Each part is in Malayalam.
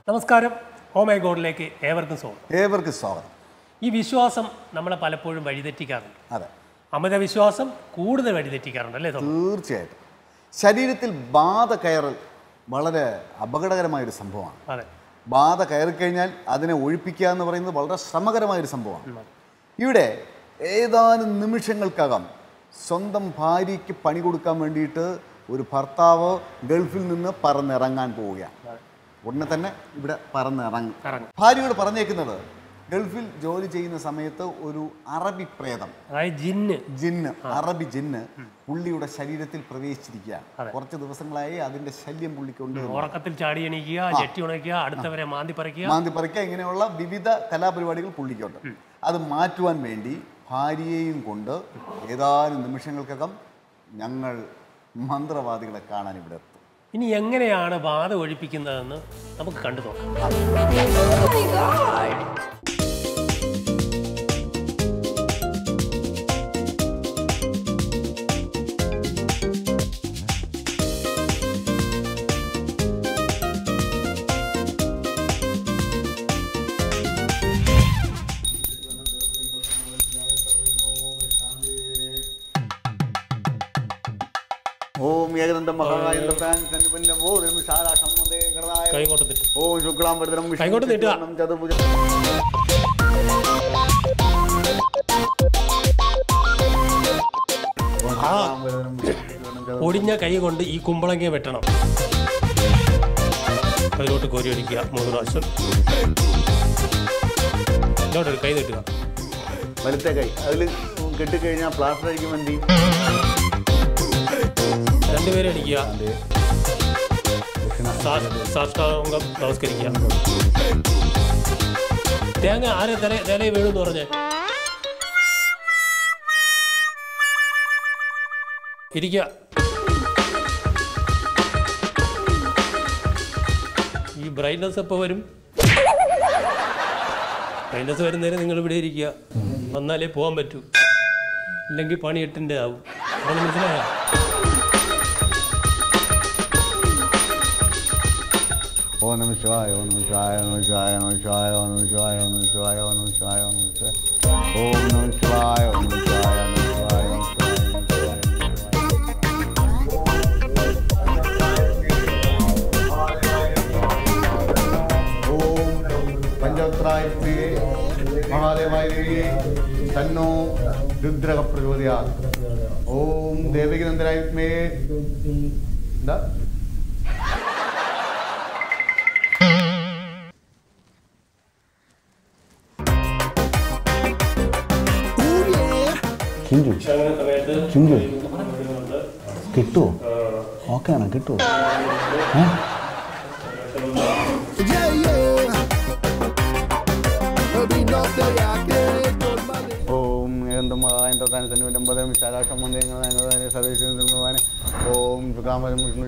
നമസ്കാരം ഓ മൈ ഗോഡിലേക്ക് ഏവർക്കും സ്വാഗതം ഏവർക്കും സ്വാഗതം ഈ വിശ്വാസം നമ്മളെ പലപ്പോഴും വഴിതെറ്റിക്കാറുണ്ട് അതെ അമിത വിശ്വാസം കൂടുതൽ വഴിതെറ്റിക്കാറുണ്ട് അല്ലേ തോന്നുന്നു തീർച്ചയായിട്ടും ശരീരത്തിൽ ബാധ കയറൽ വളരെ അപകടകരമായൊരു സംഭവമാണ് അതെ ബാധ കയറിക്കഴിഞ്ഞാൽ അതിനെ ഒഴിപ്പിക്കുക എന്ന് പറയുന്നത് വളരെ ശ്രമകരമായൊരു സംഭവമാണ് ഇവിടെ ഏതാനും നിമിഷങ്ങൾക്കകം സ്വന്തം ഭാര്യയ്ക്ക് പണി കൊടുക്കാൻ വേണ്ടിയിട്ട് ഒരു ഭർത്താവ് ഗൾഫിൽ നിന്ന് പറന്നിറങ്ങാൻ പോവുകയാണ് ഉടനെ തന്നെ ഇവിടെ പറന്നിറങ്ങും ഇറങ്ങും. ഭാര്യയോട് പറഞ്ഞേക്കുന്നത് ഗൾഫിൽ ജോലി ചെയ്യുന്ന സമയത്ത് ഒരു അറബി പ്രേതം അതായത് ജിന്ന് ജിന്ന് അറബി ജിന്ന് പുള്ളിയുടെ ശരീരത്തിൽ പ്രവേശിച്ചിരിക്കുകയാണ് അതെ. കുറച്ച് ദിവസങ്ങളായി അതിന്റെ ശല്യം പുള്ളിക്കൊണ്ട് ഉറക്കത്തിൽ ചാടി എണീക്കുക ജെട്ടി ഉണയ്ക്കുക അടുത്തവരെ മാന്തി പറിക്കുക മാന്തി പറിക്കുക ഇങ്ങനെയുള്ള വിവിധ കലാപരിപാടികൾ പുള്ളിക്കുണ്ട് അത് മാറ്റുവാൻ വേണ്ടി ഭാര്യയെയും കൊണ്ട് ഏതാനും നിമിഷങ്ങൾക്കകം ഞങ്ങൾ മന്ത്രവാദികളെ കാണാൻ ഇവിടെ എത്തും ഇനി എങ്ങനെയാണ് ബാധ ഒഴിപ്പിക്കുന്നതെന്ന് നമുക്ക് കണ്ടു നോക്കാം ഓം ഏകദന്തം കൈ കൊണ്ട് തെറ്റും ഓം ശുക്ലാം വരദനം വിഷ്ണു കൈകൊണ്ട് നീട്ടുക. ശശിവർണ്ണം ചതുർഭുജം ഓം ശുക്ലാം വരദനം വിഷ്ണു ശശിവർണ്ണം ചതുർഭുജം. ഒടിഞ്ഞ കൈ കൊണ്ട് ഈ കുമ്പളങ്ങ വെട്ടണം അതിലോട്ട് കോരി അടിക്കുക മൂന്ന് പ്രാവശ്യം ഇങ്ങോട്ടൊരു കൈ നീട്ടുക വലത്തെ കൈ അതിൽ കെട്ടിക്കഴിഞ്ഞാൽ പ്ലാസ്റ്റർ അടിക്കും വേണ്ടി രണ്ടുപേരെ അടിക്കുക സാ- സാഷ്ടാംഗം നമസ്കരിക്കുക തേങ്ങ ആരെ തല തലയിൽ വീണെന്ന് പറഞ്ഞേ ഇരിക്കുക ഈ ബ്രൈറ്റ്നസ് എപ്പോൾ വരും ബ്രൈറ്റ്നസ് വരുന്നേരം നിങ്ങൾ ഇവിടെ ഇരിക്കുക വന്നാലേ പോകാൻ പറ്റൂ ഇല്ലെങ്കിൽ പണി എട്ടിൻ്റെ ആവും അപ്പോൾ മനസ്സിലായോ ഓ നമ ശിവായ ഓ നമ ശിവായ ഓ നമ ശിവായ ഓ നമ ശിവായ ഓ നമ ശിവായ ഓ നമ ശിവായ ഓ നമ ശിവായ ഓ നമ ശിവായ ഓം നമ ശിവായ ഓ നമ ശിവായ ഓ നമ ശിവായ ഓ നമ ശിവായ ഓം പഞ്ചോത്രായ പ്രിയേ മഹാദേവായ ദേവിയെ തന്നോ രുദ്രക പ്രചോദയാ ഓം ദേവകിനന്ദനായ വിദ്മേ എന്താ ചിഞ്ചു ചിഞ്ചു കിട്ടുമോ ഓക്കെ ആണോ കിട്ടുമോ ഓം ഏകന്തമായ തത്താൻ സന്നിവലംബരം വിശാലാക്ഷം മന്ദിരങ്ങളെ സദസ്യൻ ഓം സുഖാമരം വിഷ്ണു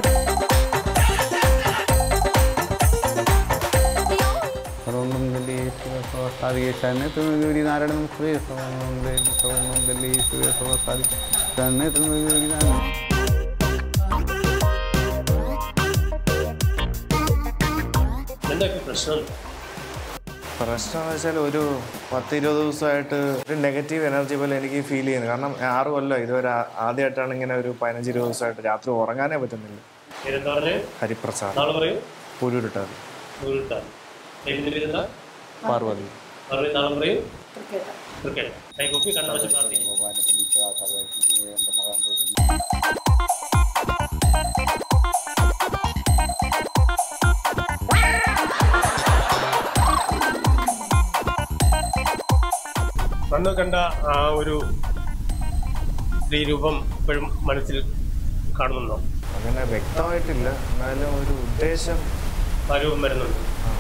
സർവം ഗല്ലി സ്വസ്ഥാദികേശാനെ തൃഗുരി നാരായണം ശ്രീ സർവം സർവം ഗല്ലി ശ്രീ സ്വസ്ഥാദി തന്നെ തൃഗുരി നാരായണം എന്തൊക്കെ പ്രശ്നം പ്രശ്നം എന്ന് വെച്ചാൽ ഒരു പത്ത് ഇരുപത് ദിവസമായിട്ട് ഒരു നെഗറ്റീവ് എനർജി പോലെ എനിക്ക് ഫീൽ ചെയ്യുന്നു കാരണം ആറ് കൊല്ലം ഇതുവരെ ആ- ആദ്യമായിട്ടാണ് ഇങ്ങനെ ഒരു പതിനഞ്ച് ഇരുപത് ദിവസമായിട്ട് രാത്രി ഉറങ്ങാനേ പറ്റുന്നില്ല പേരെന്താ പറഞ്ഞേ ഹരിപ്രസാദ് നാളെ പറയൂ പുരൂരിട്ടാണ് നൂറിട്ടാണ് ഇതിന്റെ പേരെന്താ പാർവതി പറയൂ നാളെ പറയൂ ക്രിക്കറ്റ് കൈകൊപ്പി കണ്ണടച്ച് പ്രാർത്ഥിക്കും അന്ന് കണ്ട ആ ഒരു സ്ത്രീരൂപം ഇപ്പോഴും മനസ്സിൽ കാണുന്നുണ്ടോ അങ്ങനെ വ്യക്തമായിട്ടില്ല എന്നാലും ഒരു ഉദ്ദേശം ആ രൂപം വരുന്നുണ്ട്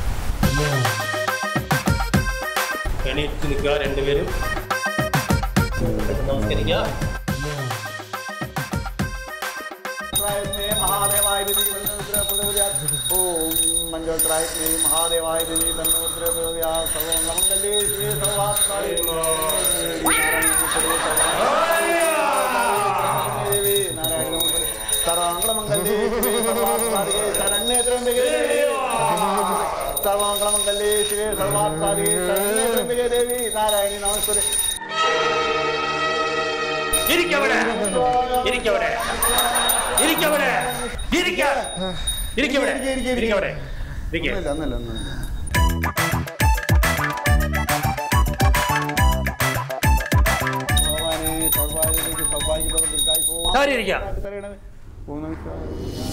എണീറ്റ് നിൽക്കുക രണ്ടുപേരും നമസ്കരിക്കുക മഹാദേവായ ഓം മഞ്ജോത്രായ മഹാദേവായ ദേവി തന്നോദ്രവ്യാ സർവം നമംഗല്യേ ശ്രീ സർവാത്മാവേ ദേവി നാരായണ സർവാംഗളമംഗല്യേ ശ്രീ സർവാത്മാവേ ശരണ്യേ ത്രയംബകേ സർവമംഗളമംഗലേ ശിവേ സർവാത്മാദേ ശരണ്യേ ത്ര്യംബകേ ദേവി നാരായണി നമസ്തേ ഇരിക്കവിടെ ഇരിക്കവിടെ ഇരിക്കവിടെ ഇരിക്ക ഇരിക്കവിടെ ഇരിക്ക്, ഇരിക്ക്, ഇരിക്ക്. ഇരിക്കവിടെ ഇരിക്ക ഒന്നുമില്ല ഒന്നുമില്ല ഒന്നുമില്ല ഭഗവാനേ സർവായുധ സൗഭാഗ്യപ്രദത്തിനായി പോവാം താരി ഇരിക്ക തരണമേ ഓം നമസ്കാരം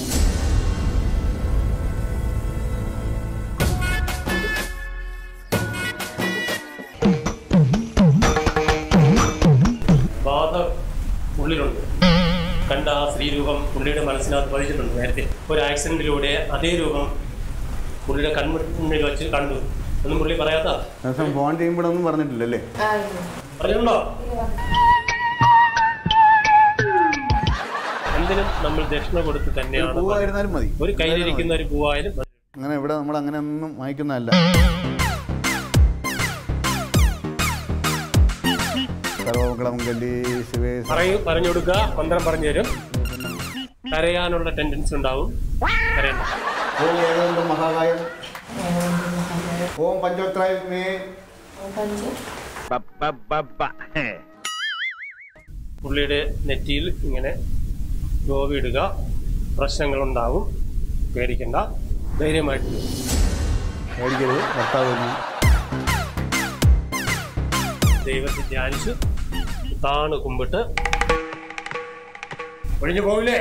ബാധ ഉള്ളിലുണ്ട് കണ്ട ആ സ്ത്രീരൂപം പുള്ളിയുടെ മനസ്സിനകത്ത് പതിച്ചിട്ടുണ്ട് നേരത്തെ ഒരു ആക്സിഡന്റിലൂടെ അതേ രൂപം പുള്ളിയുടെ കൺമുന്നിൽ വെച്ച് കണ്ടു ഒന്നും പുള്ളി പറയാത്ത ദിവസം ഫോൺ ചെയ്യുമ്പോഴൊന്നും പറഞ്ഞിട്ടില്ലല്ലേ പറഞ്ഞിട്ടുണ്ടോ എന്തിനും നമ്മൾ ദക്ഷിണ കൊടുത്ത് തന്നെയാണ് പൂവായിരുന്നാലും മതി ഒരു കയ്യിലിരിക്കുന്ന ഒരു പൂവായാലും മതി. അങ്ങനെ ഇവിടെ നമ്മൾ അങ്ങനെ ഒന്നും വാങ്ങിക്കുന്നതല്ല സർവമംഗളമംഗലേ ശിവേ പറയൂ പറഞ്ഞു കൊടുക്കുക മന്ത്രം പറഞ്ഞു തരും കരയാനുള്ള ടെൻഡൻസി ഉണ്ടാവും കരയണ്ട ഓം ഏകദന്തം മഹാകായം ഓം പഞ്ചോത്രായ മേ പുള്ളിയുടെ നെറ്റിയിൽ ഇങ്ങനെ ഗോവിടുക പ്രശ്നങ്ങളുണ്ടാവും പേടിക്കണ്ട ധൈര്യമായിട്ട് ഇരി. മേടിക്കരുത് ഭർത്താവ് വരുന്നു. ദൈവത്തെ ധ്യാനിച്ച് താണ് കുമ്പിട്ട് ഒഴിഞ്ഞു പോവില്ലേ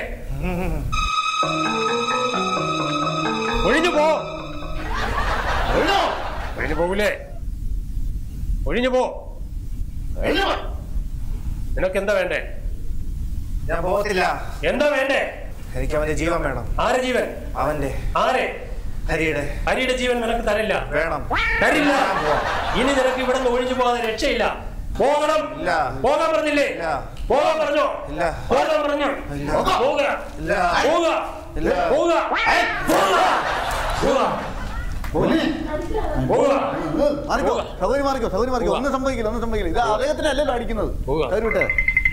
ഒഴിഞ്ഞു പോ ഒഴിഞ്ഞോ ഒഴിഞ്ഞു പോവില്ലേ ഒഴിഞ്ഞു പോ ഒഴിഞ്ഞു പോ. നിനക്ക് എന്താ വേണ്ടേ ഞാൻ പോകത്തില്ല എന്താ വേണ്ടേ എനിക്ക് അവന്റെ ജീവൻ വേണം ആരെ ജീവൻ അവന്റെ ആരെ ഹരിയുടെ ഹരിയുടെ ജീവൻ നിനക്ക് തരില്ല വേണം തരില്ല ഞാൻ പോവാം. ഇനി നിനക്ക് ഇവിടെ നിന്ന് ഒഴിഞ്ഞു പോകാതെ രക്ഷയില്ല പോകണം ഇല്ല. പോകാൻ പറഞ്ഞില്ലേ ഇല്ല. പോകാൻ പറഞ്ഞോ ഇല്ല. പോകാൻ പറഞ്ഞു ഇല്ല. പോവുക ഇല്ല. പോവുക ഇല്ല. പോവുക ഏയ്, പോവുക പോവുക പോലെ. പോവുക ഏ, മാറിക്കോ സൗകര്യം മാറിക്കോ സൗകര്യം മാറിക്കോ ഒന്നും സംഭവിക്കില്ല ഒന്നും സംഭവിക്കില്ല ഇത് അദ്ദേഹത്തിന് അല്ലല്ലോ അടിക്കുന്നത് പോവുക. സൗകര്യം വിട്ടേ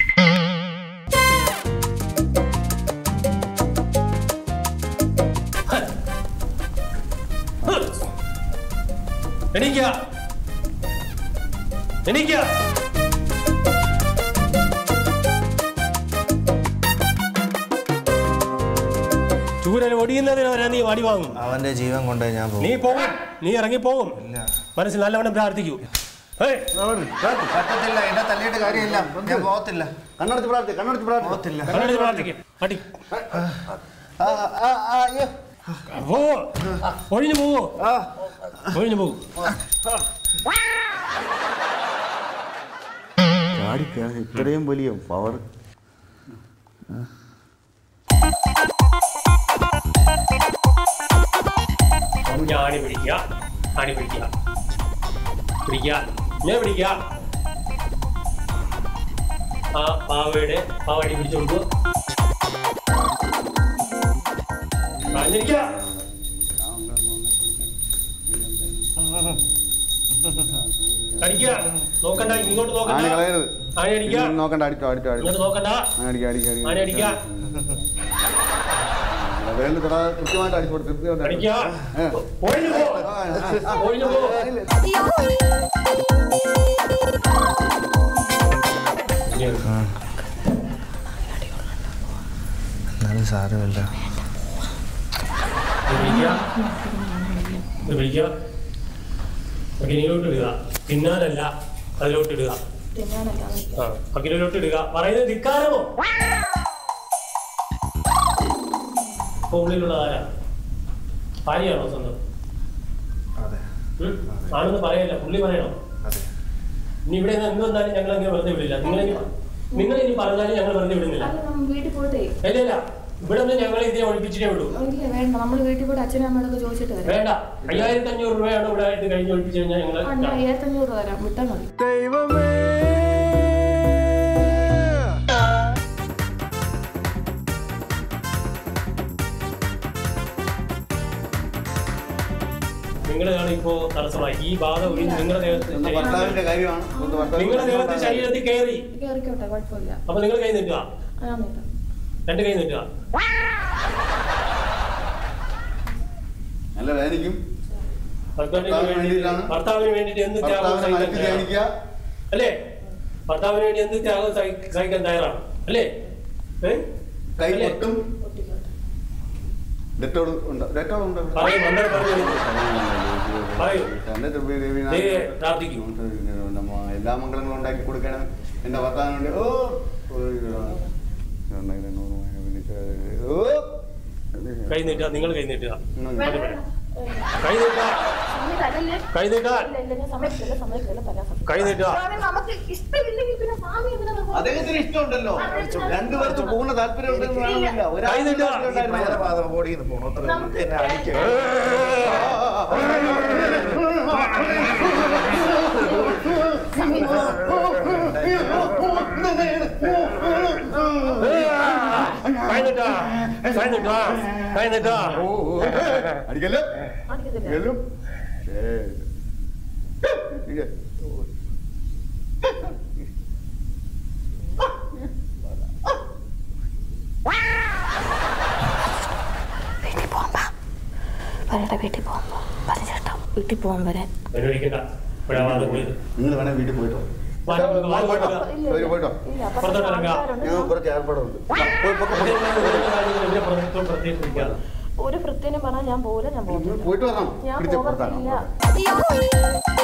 എണീക്ക എണീക്ക ചൂരൽ ഒടിയുന്നതിന് വരെ നീ വടി വാങ്ങും അവന്റെ ജീവൻ കൊണ്ട് ഞാൻ നീ പോകും പോകും നീ ഇറങ്ങി പോകും ഇല്ല മനസ്സിൽ നല്ലവണ്ണം പ്രാർത്ഥിക്കൂ ഏയ്, പറ്റത്തില്ല എന്നെ തല്ലിയിട്ട് കാര്യമില്ല ഞാൻ പോകത്തില്ല കണ്ണടച്ച് പ്രാർത്ഥി കണ്ണടച്ച് പ്രാർത്ഥി പോകത്തില്ല കണ്ണടച്ച് പ്രാർത്ഥിക്ക് അടി ആ, ആ, ആ, അയ്യോ. പോ ഒഴിഞ്ഞു പോവോ ഒഴിഞ്ഞു പോകും ചാടിക്കയറി ഇത്രയും വലിയ പവർ ഞാണി പിടിക്കുക ആണി പിടിക്കുക പിടിക്കുക ഞാൻ പിടിക്കുക ആ പാവയുടെ പാവാടി പിടിച്ചു കൊടുക്കുക കളഞ്ഞിരിക്കുക കടിക്കുക നോക്കണ്ട ഇങ്ങോട്ട് ആണി നോക്കണ്ട കളയരുത് ആണി അടിക്കുക ഇനി നോക്കണ്ട അടിച്ചോ അടിച്ചോ അടിച്ചോ ഇങ്ങോട്ട് നോക്കണ്ട അടിക്ക അടിക്ക ആണി അടിക്കുക വേണ്ട തൊടാ കൃത്യമായിട്ട് അടിച്ചു കൊടുത്ത് കൃത്യമായിട്ട് അടിക്കുക ഏ. ഒഴിഞ്ഞു പോ ആ, ആ, ആ. ഒഴിഞ്ഞു പോ എന്നാലും സാരമില്ല വിളിക്കുക ഇത് വിളിക്കുക അഗ്നിയിലോട്ട് ഇടുക പിന്നാലല്ല അതിലോട്ട് ഇടുക ആ അഗ്നിയിലോട്ട് ഇടുക പറയുന്നത് ധിക്കാരമോ ഇപ്പൊ ഉള്ളിലുള്ള ആരാ ഭാര്യയാണോ സ്വന്തം അതെ ഉം? ആണെന്ന് പറയല്ല പുള്ളി പറയണോ അതെ ഇനി ഇവിടെ നിന്ന് എന്ത് വന്നാലും ഞങ്ങൾ അങ്ങനെ വെറുതെ വിടില്ല നിങ്ങൾ ഇനി നിങ്ങൾ ഇനി പറഞ്ഞാലും ഞങ്ങൾ വെറുതെ വിടുന്നില്ല അല്ല നമ്മൾ വീട്ടിൽ പോയിട്ടേ ഇല്ല ഇല്ല ഇവിടെ നിന്ന് ഞങ്ങൾ ഇതിനെ ഒഴിപ്പിച്ചിട്ടേ വിടൂ ഇല്ല വേണ്ട നമ്മൾ വീട്ടിൽ പോയിട്ട് അച്ഛനും അമ്മയോടൊക്കെ ചോദിച്ചിട്ട് വരാം വേണ്ട അയ്യായിരത്തി അഞ്ഞൂറ് രൂപയാണ് ഇവിടെ ആയിട്ട് കഴിഞ്ഞ് ഒഴിപ്പിച്ചു കഴിഞ്ഞാൽ ഞങ്ങൾ ആ, ഞാൻ അയ്യായിരത്തഞ്ഞൂറ് രൂപ തരാം വിട്ടാൽ മതി നിങ്ങളാണ് ഇപ്പോ തടസ്സമായി ഈ ബാധ ഒഴിഞ്ഞ് നിങ്ങളുടെ ദേഹത്ത് ഒന്ന് ഭർത്താവിന്റെ കാര്യമാണ് ഒന്ന് ഭർത്താവിന്റെ നിങ്ങളുടെ ദേഹത്ത് പ്രശ്നം ശരീരത്തിൽ കയറി കയറിക്കോട്ടെ കുഴപ്പമില്ല അപ്പൊ നിങ്ങൾ കൈ നിൽക്കുക ആ നീട്ടാം രണ്ട് കൈ നിൽക്കുക നല്ല വേദനിക്കും ഹസ്ബൻഡിന് ഭർത്താവിന് വേണ്ടി വേണ്ടിയിട്ടാണ് ഭർത്താവിന് വേണ്ടിയിട്ട് എന്ത് ത്യാഗവും ഭർത്താവിനെ സഹിക്കാൻ മനസ്സിൽ തയ്യാറാണ്. ധ്യാനിക്കുക അല്ലേ ഭർത്താവിന് വേണ്ടി എന്ത് ത്യാഗവും സഹി- സഹിക്കാൻ തയ്യാറാണ് അല്ലേ ഏ? കൈ അല്ലേ? പൊട്ടും ഡെറ്റോൾ ഉണ്ട് ഡെറ്റോൾ ഉണ്ട് പറയും അന്നേരം പറഞ്ഞു പറയൂ. ദൈവമേ, പ്രാർത്ഥിക്കൂ. നമ്മ എല്ലാ മംഗളങ്ങളും ഉണ്ടാക്കി കൊടുക്കണം എന്റെ ഭർത്താവിന് വേണ്ടി ഓ ഓ കൈ നീട്ടുക നിങ്ങൾ കൈ നീട്ടുക ഉം. കൈ നീട്ടുക സ്വാമി തരല്ലേ കൈ നീട്ടുക ഇല്ല ഇല്ല ഞാൻ സമ്മതിക്കില്ല സമ്മതിക്കില്ല തരാൻ സമ്മതിക്കില്ല. കൈ നീട്ടുക സ്വാമി നമുക്ക് ഇഷ്ടമില്ലെങ്കിൽ പിന്നെ സ്വാമി എന്തിനാ നമ്മൾ- അദ്ദേഹത്തിന് ഇഷ്ടമുണ്ടല്ലോ രണ്ടുപേർക്ക് പൂർണ്ണ താല്പര്യം ഉണ്ടെന്ന് വേണമെന്നില്ല കൈ നീട്ടുക. ഒരാൾ ബോഡിയിൽ നിന്ന് പോകണം അത്ര നമുക്ക് എന്നെ അടിക്കുക കൈ നീട്ടുക കൈ നീട്ടുക കൈ നീട്ടുക അടിക്കല്ലോ അടിക്കത്തില്ല. അടിക്കല്ലോ ഏ. ഇയ്യ. വീട്ടിൽ പോകാൻ പാ. വരട്ടെ വീട്ടിൽ പോകാൻ പോ. പറഞ്ഞു ചേട്ടാ വീട്ടിൽ പോകാൻ വരാൻ അനുവദിക്കണ്ട ഇപ്പോഴാണ് പോയത് നിങ്ങൾ വേണേ വീട്ടിൽ പോയിട്ടോ വാ, നമുക്ക് വാ, പോയിട്ട് വാ. ഇല്ല, അവര് പോയിട്ടോ? ഇല്ല അപ്പൊ പുറത്തോട്ട് ഇറങ്ങാം. ആൾക്കാരുണ്ട്. ഞങ്ങൾ കുറച്ച് ഏർപ്പാടുണ്ട് പോയി, പൊക്കോ, പൊക്കോ. ഇതിനെ പ്രത്യേകം പ്രത്യേകം വിളിക്കാതെ. ഒരു വൃത്തിനെ പറഞ്ഞാൽ ഞാൻ പോകില്ല ഞാൻ നിങ്ങൾ പോകില്ല പോയിട്ട് വരണം ഞാൻ പിടിച്ച് പുറത്താക്കണം പോകത്തില്ല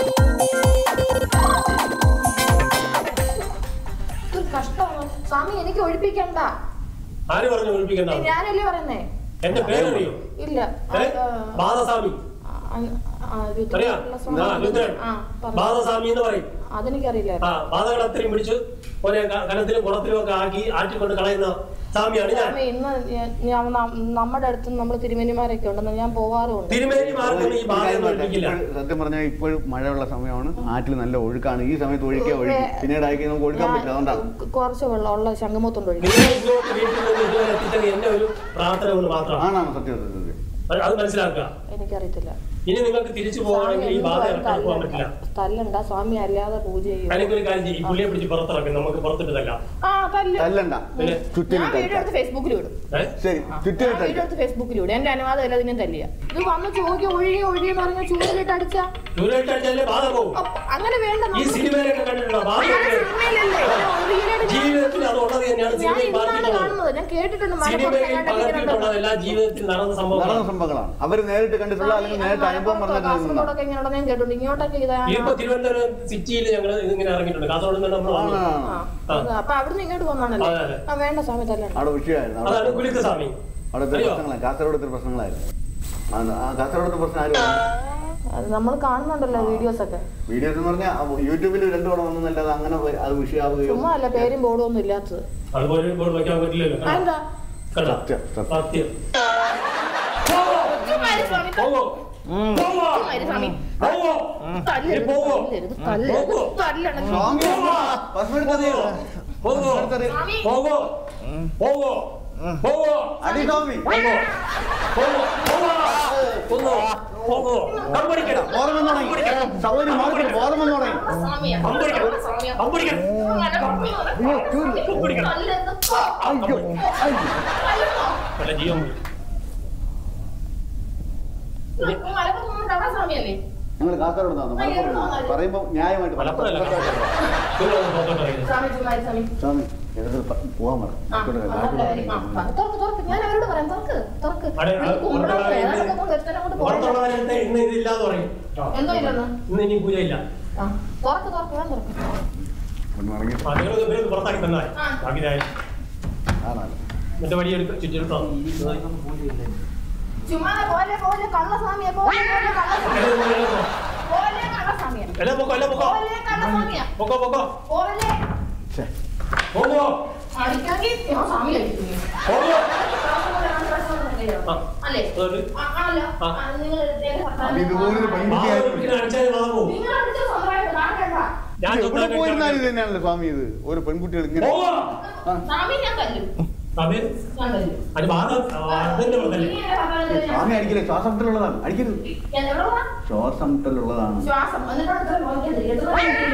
ഒരു കഷ്ടമാണ് സ്വാമി എനിക്ക് ഒഴിപ്പിക്കണ്ട ആര് പറഞ്ഞു ഒഴിപ്പിക്കണ്ട ഞാനല്ലേ പറയുന്നേ എന്റെ പേരറിയോ ഇല്ല ഏ? ആ, ബാലസ്വാമി ആ, ആ, രുദ്രൻ അറിയാം ഉള്ള സ്വാമി. ആ രുദ്രൻ ആ, പറഞ്ഞു. ബാലസ്വാമി എന്ന് പറയും അതെനിക്കറിയില്ല ആ ബാധകൾ അത്രയും പിടിച്ച് ഒരേ ക- കലത്തിലും കുളത്തിലും ഒക്കെ ആക്കി ആറ്റിക്കൊണ്ട് കളയുന്ന സ്വാമിയാണ് ഞാൻ സ്വാമി ഇന്ന് ഞാൻ- ഞാൻ ന- നമ്മുടെ അടുത്ത് നമ്മൾ തിരുമേനിമാരൊക്കെ ഉണ്ടെന്ന് ഞാൻ പോവാറുമുണ്ട് തിരുമേനിമാർക്കൊന്നും ഈ ബാധ ഇപ്പോഴും ഒഴിപ്പിക്കില്ല സത്യം പറഞ്ഞാൽ ഇപ്പോഴും മഴയുള്ള സമയമാണ് ആറ്റിൽ നല്ല ഒഴുക്കാണ് ഈ സമയത്ത് ഒഴുക്കിയാൽ ഒഴുക്കി പിന്നീട് ആക്കി നമുക്ക് ഒഴുക്കാൻ പറ്റില്ല അതുകൊണ്ടാണ് ഞാൻ കുറച്ച് വെള്ളം ഉള്ള ശംഖമൊത്തുണ്ട് ഒഴിക്കും നിങ്ങൾ ഇങ്ങോട്ട് വീട്ടിൽ നിന്ന് ഇതുവരെ എത്തിച്ചത് എന്റെ ഒരു പ്രാർത്ഥന കൊണ്ട് മാത്രമാണ് ആണാണ് സത്യം സത്യം സത്യം അത് അത് മനസ്സിലാക്കുക എനിക്കറിയത്തില്ല ഇനി നിങ്ങൾക്ക് തിരിച്ചു പോകണമെങ്കിൽ ഈ ബാധ ഇറക്കാൻ പോകാൻ പറ്റില്ല തല്ലണ്ട സ്വാമി അല്ലാതെ പൂജ ചെയ്യും അല്ലെങ്കിൽ ഒരു കാര്യം ചെയ്യും ഈ പുള്ളിയെ പിടിച്ച് പുറത്തിറക്കും നമുക്ക് പുറത്തിട്ടതല്ല ആ തല്ല് തല്ലണ്ട പിന്നെ? ഞാൻ ചുറ്റിനിട്ട് വീഡിയോ എടുത്ത് ഫേസ്ബുക്കിൽ വിടും ഏഹ് ശരി ഞാൻ ചുറ്റിനിട്ട് വീഡിയോ എടുത്ത് ഫേസ്ബുക്കിൽ വിടും എന്റെ അനുവാദം ഇല്ല ഇതിനെ തല്ലിയ ഇത് വന്ന് ചോദിക്കുക ഒഴുകി ഒഴുകി എന്ന് പറഞ്ഞാൽ ചൂടിലിട്ട് അടിച്ച ദൂരമായിട്ട് അടിച്ചാലേ ബാധ പോകും അങ്ങനെ വേണ്ട ഈ നമുക്ക്. സിനിമയിലൊക്കെ കണ്ടിട്ടുണ്ടോ ബാധ ഞാൻ സിനിമയിലല്ലേ ഞാൻ ഒഴുകിയിലായിട്ട് ഞാൻ- ജീവിതത്തിൽ അത് ഉള്ളത് തന്നെയാണ് ഞാൻ സിനിമയിൽ ഇന്നാണ് പറഞ്ഞിട്ടുള്ളത് കാണുന്നത് ഞാൻ കേട്ടിട്ടുണ്ട് സിനിമയിൽ മലപ്പുറത്ത് പകർത്തിയിട്ടുള്ളത് എല്ലാ ജീവിതത്തിൽ നടന്ന നടന്ന സംഭവമാണ് സംഭവങ്ങളാണ് അവർ നേരിട്ട് കണ്ടിട്ടുള്ള അല്ലെങ്കിൽ നേരിട്ട് അനുഭവം പറഞ്ഞിട്ടുള്ള കാസർഗോഡൊക്കെ ഇങ്ങനെയുള്ളത് ഞാൻ കേട്ടിട്ടുണ്ട് ഇങ്ങോട്ടൊക്കെ ഇതാ ഇപ്പൊ തിരുവനന്തപുരം സിറ്റിയിൽ ഞങ്ങൾ ഇതിങ്ങനെ ഇറങ്ങിയിട്ടുണ്ട് കാസർഗോഡ് നിന്ന് നമ്മൾ വന്നു ആ, അത് അപ്പൊ അവിടുന്ന് ഇങ്ങോട്ട് പോന്നാണല്ലോ അതെ, അതെ. ആ വേണ്ട സ്വാമി തല്ലണ്ട അവിടെ വിഷയമായിരുന്നു അതാണ് അവിടെ കുലിക്ക് സ്വാമി അവിടെ ഒത്തിരി അറിയോ? പ്രശ്നങ്ങളായി കാസർഗോഡ് ഒത്തിരി പ്രശ്നങ്ങളായിരുന്നു ആണ്. ആ കാസർഗോഡത്തെ പ്രശ്നം ആരും അത് നമ്മൾ കാണുന്നുണ്ടല്ലോ വീഡിയോസ് ഒക്കെ വീഡിയോസ് എന്ന് പറഞ്ഞാൽ യൂട്യൂബിൽ രണ്ടു തവണ വന്നല്ലാതെ അങ്ങനെ പോയി അത് വിഷയമാവുകയോ ചുമ്മാ അല്ല പേരും ബോർഡും ഒന്നും ഇല്ലാത്തത് അതുപോലെ ഇപ്പോൾ വയ്ക്കാൻ പറ്റില്ലല്ലോ ആ, എന്താ കണ്ടോ? സത്യം, സത്യം. സത്യം ചുമ്മാ ഇരി സ്വാമി, ത- പോവോ പോവോ ചുമ്മാ ഇരി സ്വാമി. പോവോ തല്ലരുത്, നീ പോവോ തല്ലരുത്, തല്ലരുത്, പോവോ തല്ലണം. സ്വാമി ഭസ്മം എടുത്തറിയോ? പോവോ സ്വാമി, പോവോ പോവോ പോവോ അടി സ്വാമി പോവോ പോവോ പോവോ പോവോ കമ്പടിക്കണം ബോധം വന്നു തുടങ്ങി സൗകര്യം മാറി ബോധം വന്നു തുടങ്ങി സ്വാമിയാ. കമ്പടിക്കണം സ്വാമിയാ. കമ്പടിക്കണം അയ്യോ, ചൂട്. കമ്പടിക്കണം തല്ലരുത്. അയ്യോ, അയ്യോ. തല്ലണോ? വല്ല ജീവൻ പോയി. ഇപ്പൊ മലപ്പുറത്ത് വന്നിട്ട് അവിടെ സ്വാമിയല്ലേ? ഞങ്ങൾ കാസർഗോഡ് നിന്നാണ് മലപ്പുറം പറയുമ്പോൾ ന്യായമായിട്ട് മലപ്പുറമല്ല നിങ്ങൾ ഒന്ന് പുറത്തോട്ട് ഇറങ്ങി. സ്വാമി, ചുമ്മാ ഇരി സ്വാമി. സ്വാമി ഞങ്ങൾ പോകാൻ പറ ആ, കാസർഗോഡ് ആ, കാസർഗോഡ് ആ, ആ, തുറക്ക്, തുറക്ക്. ഞാൻ അവരോട് പറയാം തുറക്ക് തുറക്ക് അവിടെ ആ ഈ കുമ്പളം പുറത്തുള്ള ഏതാണ്ടൊക്കെ കൊണ്ട് ഒരുത്തനെ കൊണ്ട് പോകണ്ട. പുറത്തുള്ളവരുടെ ഇന്ന് ഇതില്ലാന്ന് പറയും എന്തോ ഇല്ലെന്ന് ഇന്ന് ഇനി പൂജയില്ല ആ, തുറക്ക് തുറക്ക് വേഗം തുറക്ക് ഒന്ന് ഇറങ്ങി ആ നിങ്ങൾ ഇവരൊന്ന് പുറത്താക്കി തന്നാൽ ആ. ബാക്കി ഞാൻ ആണല്ലോ മറ്റേ വടിയെടുക്ക ചുറ്റിട്ടോ ചുമ്മാ പോലെ പോലെ കള്ളസ്വാമിയെ പോലെ പോലെ കള്ളസ്വാമിയെ പോലെ കള്ളസ്വാമിയെ എല്ലാം പൊക്കോ എല്ലാം പൊക്കോ പോലെ കള്ളസ്വാമിയെ പൊക്കോ പൊക്കോ പോലെ ഛേ പോകോ അടിക്കാമെങ്കിൽ ഞാൻ സ്വാമി കഴിക്കുന്നു പോകോ ആ. അല്ലേ അതുകൊണ്ട് ആ, ആണല്ലോ ആ. ആ, നിങ്ങൾ എന്റെ ഭർത്താവിനെ- അത് ഇതുപോലൊരു ആ പെൺകുട്ടിയായിരുന്നു വീട്ടിൽ അടിച്ചാൽ വാ പോകും നിങ്ങൾ അടിച്ച സ്വന്തമായിട്ട് കാണണ്ട ഞാൻ എവിടെ സ്വന്തമായിട്ട് പോയിരുന്നാലും ഇത് തന്നെയാണല്ലോ സ്വാമി ഇത് ഒരു പെൺകുട്ടികൾ ഇങ്ങനെ പോകോ സ്വാമി ഞാൻ തല്ലും അതെ ഞാൻ തല്ലും അത് ബാധ അതിന്റെ പുറത്തല്ലേ നീ എന്റെ ഭർത്താവിനെ തല്ലും. സ്വാമി അടിക്കില്ലേ ശ്വാസം മുട്ടലുള്ളതാണ് അടിക്കരുത് ഞാൻ എവിടെ പോവാ? ശ്വാസം മുട്ടലുള്ളതാണ് ശ്വാസം എന്നിട്ട് ഇത്ര നോക്കിയത് എത്ര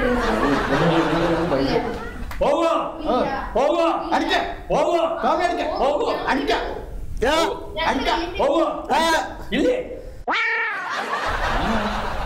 ഇല്ല. പോകോ ഇല്ല. പോകോ അടിക്ക പോകോ സ്വാമി അടിക്ക പോകോ അടിക്ക ഞാൻ പോകോ ആ. ഇല്ലേ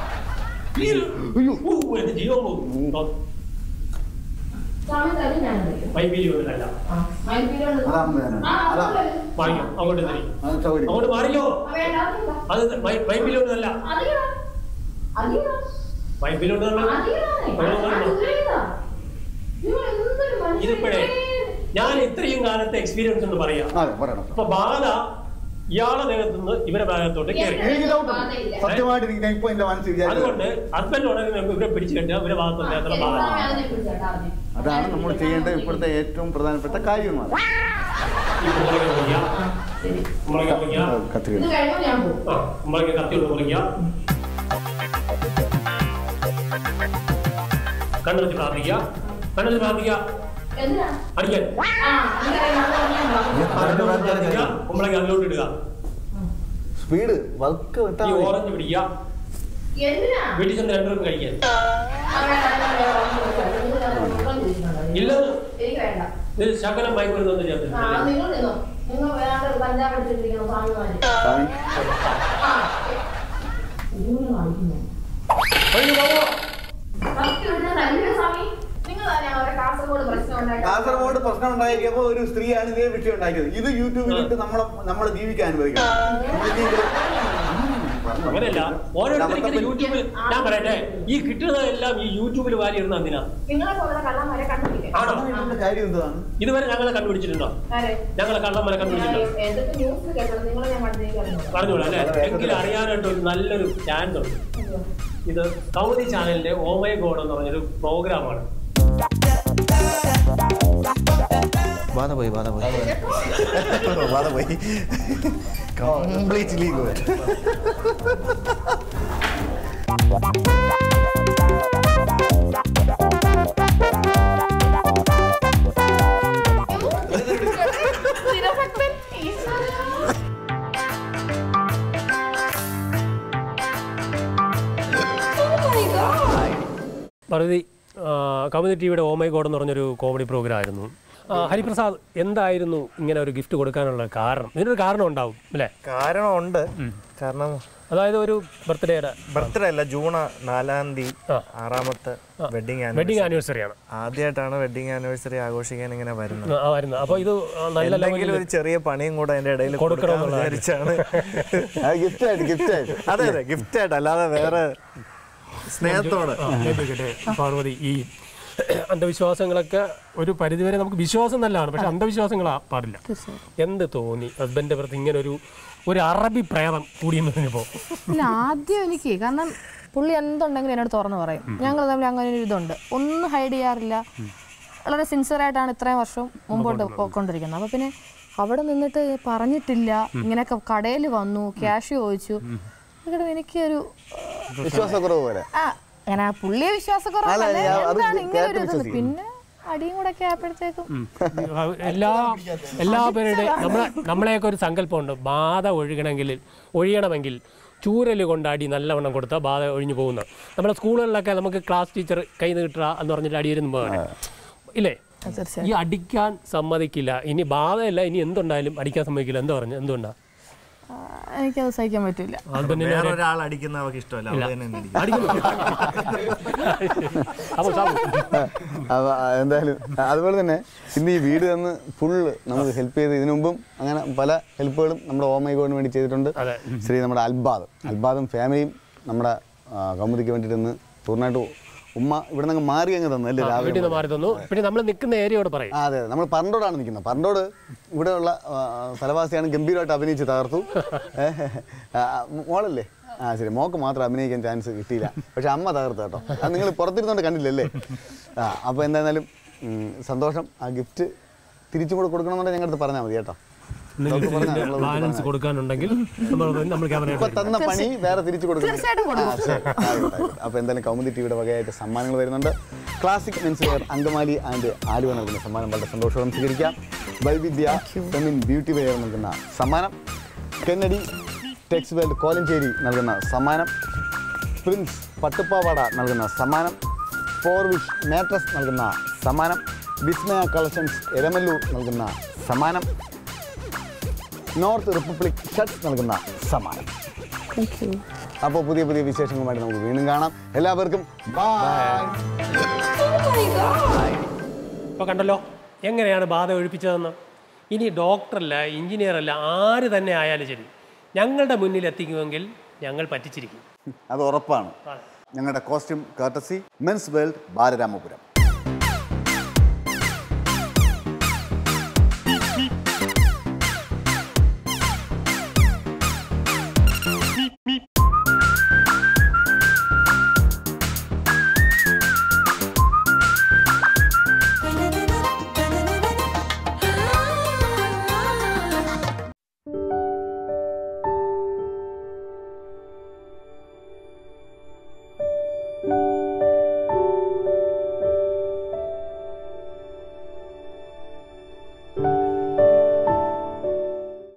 ഊ, എന്റെ ജീവൻ പോകും സ്വാമി തരും ഞാൻ വിളിക്കും. വൈബിലി ഒന്നുമല്ല ആ, മയിൽപ്പീലിയുണ്ട്. അതാകുമ്പോ ഞാനാണ്. ആ, അതാ. അതുപോലെ. വാങ്ങിക്കോ അങ്ങോട്ട് തരി അത് സൗകര്യം അങ്ങോട്ട് മാറിക്കോ ആ, വേണ്ട, അതെന്താ? അത് വൈബിലി ഒന്നുമല്ല അധികം. അധികം. വൈബിലി ഒന്നുമല്ല അധികമാണേ. വെള്ളം അത് ദുരിതാ. നിങ്ങൾ എന്തൊരു മനുഷ്യനെ. ഇതിപ്പോഴേ ഞാൻ ഇത്രയും കാലത്തെ എക്സ്പീരിയൻസ് എന്ന് പറയാം അതെ പറയണം അപ്പൊ ബാധ ഇയാളെ ദേഹത്തു നിന്ന് ഇവരെ ഭാഗത്തോട്ട് കയറി എനിക്ക് doubt ഉണ്ട്. ബാധയില്ല. സത്യമായിട്ട് എനിക്ക് ഞാൻ ഇപ്പൊ എന്റെ മനസ്സിൽ വിചാരിച്ചത് അതുകൊണ്ട് ഹസ്ബൻഡ് ഉടനെ നമുക്ക് ഇവരെ പിടിച്ചു കെട്ടുക ഇവരെ ഭാഗത്ത് ദേഹത്തുള്ള ബാധ സ്വാമി അതിനെ പിടിച്ചേട്ടാ, അതിനെ. അതാണ് നമ്മൾ ചെയ്യേണ്ട ഇപ്പോഴത്തെ ഏറ്റവും പ്രധാനപ്പെട്ട കാര്യമാണ് ഈ കുമ്പളങ്ങ മുറിക്കുക ശരി. കുമ്പളങ്ങ മുറിക്കുക കത്രിക ഇത് കഴിയുമ്പോൾ ഞാൻ പോകും ആ കുമ്പളങ്ങ കത്തി കൊണ്ട് മുറിക്കുക കണ്ണുവെച്ച് പ്രാർത്ഥിക്കുക കണ്ണുവെച്ച് പ്രാർത്ഥിക്കുക എന്തിനാ അടിക്കാൻ ആ എനിക്കറിയാം, അത് ഞാൻ പറഞ്ഞു. കണ്ണുവെച്ച് പ്രാർത്ഥിക്കുക കുമ്പളങ്ങ അതിലോട്ട് ഇടുക സ്പീഡ് വർക്ക് ഈ വിട്ടാൽ ഓറഞ്ച് പിടിക്കുക എന്തിനാ വീട്ടിൽ ചെന്ന് രണ്ടുപേർക്കും കഴിക്കാൻ ആ, വേണ്ട, വേണ്ട, വേണ്ട, ഒന്നും കൊടുക്കണ്ട. ഇത് ഞാൻ മുഴുവൻ ചോദിച്ചിട്ടുണ്ട്. ഇല്ല എനിക്ക് വേണ്ട ഇത് ശകലം മയക്കുമരുന്ന് ആ ചേർത്തിട്ടുണ്ട് നിങ്ങൾ നിന്നോ നിങ്ങൾ വേണ്ട പഞ്ചാബ് എടുത്തിട്ടിരിക്കണം സ്വാമിമാര് സ്വാമി ആ ഇങ്ങനെ കാണിക്കുന്നു അയ്യോ, ബാബു. ഫസ്റ്റ് ഇവിടുന്ന് തല്ലിയ സ്വാമി നിങ്ങൾ തന്നെ അവരെ കാസർഗോഡ് പ്രശ്നം ഉണ്ടാക്കി കാസർഗോഡ് പ്രശ്നം ഉണ്ടാക്കിയപ്പോ ഒരു സ്ത്രീയാണ് ഇതേ വിഷയം ഉണ്ടാക്കിയത് ഇത് യൂട്യൂബിലിട്ട് നമ്മളെ നമ്മളെ ജീവിക്കാൻ അനുവദിക്കണം നമ്മൾ ജീവിതം- ഉം, അങ്ങനെയല്ല ഓരോരുത്തരും യൂട്യൂബിൽ ഞാൻ പറയട്ടെ ഈ കിട്ടുന്നതെല്ലാം ഈ യൂട്യൂബിൽ വാരി ഇടുന്ന എന്തിനാ നിങ്ങളെ പോലുള്ള കള്ളന്മാരെ കണ്ടുപിടിക്കാം ആണോ ഇതിന്റെ കാര്യം എന്താണ് ഇതുവരെ ഞങ്ങളെ കണ്ടുപിടിച്ചിട്ടുണ്ടോ ആരെ? ഞങ്ങളെ കള്ളന്മാരെ കണ്ടുപിടിച്ചിട്ടുണ്ടോ ഞാൻ ഏതൊക്കെ ന്യൂസ് കേട്ടത് നിങ്ങളെ ഞാൻ കണ്ടിരിക്കുന്നു പറഞ്ഞോളൂ അല്ലേ എങ്കിലും അറിയാനായിട്ട് ഒരു നല്ലൊരു ചാനൽ ഉണ്ട് ഇത് കൗമുദി ചാനലിന്റെ ഓമയ ഗോഡ് എന്ന് പറഞ്ഞൊരു പ്രോഗ്രാമാണ് ബാധ പോയി ബാധ പോയി ബാധ പോയി കംപ്ലീറ്റ്ലി സ്ഥിരഭക്തൻ ഈശ്വരാ. Oh my God. Parvathy Kaumudi ടിവിയുടെ ഓമയ ഗോഡ് എന്ന് പറഞ്ഞൊരു കോമഡി പ്രോഗ്രാം ആയിരുന്നു ആ, ഹരിപ്രസാദ് എന്തായിരുന്നു ഇങ്ങനെ ഒരു ഗിഫ്റ്റ് കൊടുക്കാനുള്ള കാരണം ഇതിനൊരു കാരണം ഉണ്ടാവും അല്ലേ കാരണമുണ്ട് കാരണം അതായത് ഒരു ബർത്ത്ഡേയുടെ ബർത്ത്ഡേ അല്ല ജൂൺ നാലാം തീയതി ആ. ആറാമത്തെ വെഡിങ് വെഡിങ് ആനിവേഴ്സറിയാണ് ആദ്യമായിട്ടാണ് വെഡിങ് ആനിവേഴ്സറി ആഘോഷിക്കാൻ ഇങ്ങനെ വരുന്നത് ആ വരുന്നത് അപ്പോൾ ഇത് നല്ല എന്തെങ്കിലും ഒരു ചെറിയ പണിയും കൂടെ അതിന്റെ ഇടയിൽ കൊടുക്കണം കൊടുക്കണം വിചാരിച്ചാണ് ഗിഫ്റ്റ് ആയിട്ട് ഗിഫ്റ്റ് ആയിട്ട് അതെ അതെ ഗിഫ്റ്റ് ആയിട്ട് അല്ലാതെ വേറെ സ്നേഹത്തോടെ ആ, കേൾപ്പിക്കട്ടെ. പാർവതി ഈ അന്ധവിശ്വാസങ്ങളൊക്കെ ഒരു പരിധിവരെ നമുക്ക് വിശ്വാസം നല്ലതാണ് പക്ഷെ അന്ധവിശ്വാസങ്ങളാ പാടില്ല എന്ത് തോന്നി ഹസ്ബൻഡിന്റെ പുറത്ത് ഇങ്ങനെ ഒരു ഒരു അറബി പ്രേതം കൂടിയെന്നതിനിപ്പോ ഇല്ല ആദ്യം എനിക്ക് കാരണം പുള്ളി എന്തുണ്ടെങ്കിലും എന്നോട് തുറന്നു പറയും ഞങ്ങൾ തമ്മിൽ അങ്ങനെ ഒരു ഇതുണ്ട് ഒന്നും ഹൈഡ് ചെയ്യാറില്ല വളരെ സിൻസിയർ ആയിട്ടാണ് ഇത്രയും വർഷം മുമ്പോട്ട് പോയിക്കൊണ്ടിരിക്കുന്നത് അപ്പോൾ പിന്നെ അവിടെ നിന്നിട്ട് പറഞ്ഞിട്ടില്ല ഇങ്ങനെയൊക്കെ കടയിൽ വന്നു ക്യാഷ് ചോദിച്ചു ഇവിടെ എനിക്കൊരു വിശ്വാസക്കുറവ് പോലെ ആ അങ്ങനെ പുള്ളിയെ വിശ്വാസക്കുറവല്ല അല്ല, ഞാൻ അത് എന്താണ് ഇങ്ങനെ ഒരു കേട്ട് ഇത് പിന്നെ അടിയും കൂടെ ഒക്കെ ആയപ്പോഴത്തേക്കും എല്ലാ എല്ലാ പേരുടെ നമ്മളെ നമ്മളെയൊക്കെ ഒരു സങ്കല്പമുണ്ട് ബാധ ഒഴുകണമെങ്കിൽ ഒഴിയണമെങ്കിൽ ചൂരൽ കൊണ്ട് അടി നല്ലവണ്ണം കൊടുത്താൽ ബാധ ഒഴിഞ്ഞു പോകുന്നത് നമ്മുടെ സ്കൂളുകളിലൊക്കെ നമുക്ക് ക്ലാസ് ടീച്ചർ കൈ നീട്ടുക എന്ന് പറഞ്ഞിട്ട് അടിയിരുന്നു പോകാൻ ഇല്ലേ തീർച്ചയായും ഈ അടിക്കാൻ സമ്മതിക്കില്ല ഇനി ബാധയല്ല ഇനി എന്തുണ്ടായാലും അടിക്കാൻ സമ്മതിക്കില്ല എന്താ പറഞ്ഞു എന്തുകൊണ്ടാ ആ, എനിക്കത് സഹിക്കാൻ പറ്റില്ല ഹസ്ബൻഡിനെ വേറെ ഒരാൾ അടിക്കുന്ന അവർക്ക് ഇഷ്ടമല്ല അവൾ തന്നെ എന്നെ അടിക്കും. അടിക്കുന്നു അപ്പോൾ സാബു അപ്പൊ എന്തായാലും അതുപോലെ തന്നെ ഇന്ന് ഈ വീട് തന്ന് ഫുള്ള് നമുക്ക് ഹെൽപ്പ് ചെയ്ത് ഇതിനു മുമ്പും അങ്ങനെ പല ഹെൽപ്പുകളും നമ്മുടെ ഓമൈഗോഡിന് വേണ്ടി ചെയ്തിട്ടുണ്ട് അതെ. ശ്രീ നമ്മുടെ അൽബാദ് അൽബാദും ഫാമിലിയും നമ്മുടെ ആ, കൗമുദിക്ക് വേണ്ടിയിട്ട് ഇന്ന് പൂർണ്ണമായിട്ട് ഉമ്മ ഇവിടെ നിന്ന് മാറി അങ്ങ് തന്നു അല്ലേ രാവിലെ വീട്ടിൽ നിന്ന് മാറി തന്നു പിന്നെ നമ്മൾ നിൽക്കുന്ന ഏരിയയോട് പറയും ആ അതെ അതെ നമ്മൾ പറണ്ടോടാണ് നിൽക്കുന്നത് പറണ്ടോട് ഇവിടെയുള്ള ആ, സ്ഥലവാസിയാണ് ഗംഭീരമായിട്ട് അഭിനയിച്ച് തകർത്തു ഏ, ആ, മോളല്ലേ ആ ശരി മോക്ക് മാത്രം അഭിനയിക്കാൻ ചാൻസ് കിട്ടിയില്ല പക്ഷെ അമ്മ തകർത്തു കേട്ടോ അത് നിങ്ങൾ പുറത്തിരുന്നോണ്ട് കണ്ടില്ലല്ലേ ആ അപ്പോൾ എന്തായാലും ഉം, സന്തോഷം ആ ഗിഫ്റ്റ് തിരിച്ചും കൂടെ കൊടുക്കണമെന്നുണ്ടെങ്കിൽ ഞങ്ങളുടെ അടുത്ത് പറഞ്ഞാൽ മതി കേട്ടോ നിങ്ങൾക്ക് ഇതിന്റെ ബാലൻസ് കൊടുക്കാനുണ്ടെങ്കിൽ നമ്മൾ നമ്മൾ ക്യാമറ ഇപ്പൊ തന്ന പണി വേറെ തിരിച്ചു കൊടുക്കണം തീർച്ചയായിട്ടും കൊടുക്കും. ആ, ശരി. ആയിക്കോട്ടെ, ആയിക്കോട്ടെ. അപ്പോൾ എന്തായാലും കൗമുദി ടിവിയുടെ വകയായിട്ട് സമ്മാനങ്ങൾ വരുന്നുണ്ട് classic men's wear Angamaly and Aluva നൽകുന്ന സമ്മാനം വളരെ സന്തോഷവും സ്വീകരിക്കാം വൈവിധ്യ ഫെമിൻ ബ്യൂട്ടി വെയർ നൽകുന്ന സമ്മാനം കെന്നഡി ടെക്സ് വേൾഡ് കോലഞ്ചേരി നൽകുന്ന സമ്മാനം പ്രിൻസ് പട്ടുപ്പാവാട നൽകുന്ന സമ്മാനം ഫോർ വിഷ് മാട്രസ് നൽകുന്ന സമ്മാനം വിസ്മയ കളക്ഷൻസ് എരമല്ലൂർ നൽകുന്ന സമ്മാനം നോർത്ത് റിപ്പബ്ലിക് ഷർട്ട്സ് നൽകുന്ന സമ്മാനം താങ്ക് യു അപ്പോൾ പുതിയ പുതിയ വിശേഷങ്ങളുമായിട്ട് നമുക്ക് വീണ്ടും കാണാം എല്ലാവർക്കും ബൈ ഇപ്പോൾ കണ്ടല്ലോ എങ്ങനെയാണ് ബാധ ഒഴിപ്പിച്ചതെന്ന് ഇനി ഡോക്ടറല്ല എഞ്ചിനീയറല്ല ആര് തന്നെ ആയാലും ശരി ഞങ്ങളുടെ മുന്നിൽ എത്തിക്കുമെങ്കിൽ ഞങ്ങൾ പറ്റിച്ചിരിക്കും അത് ഉറപ്പാണ് ഞങ്ങളുടെ costume courtesy men's world Balaramapuram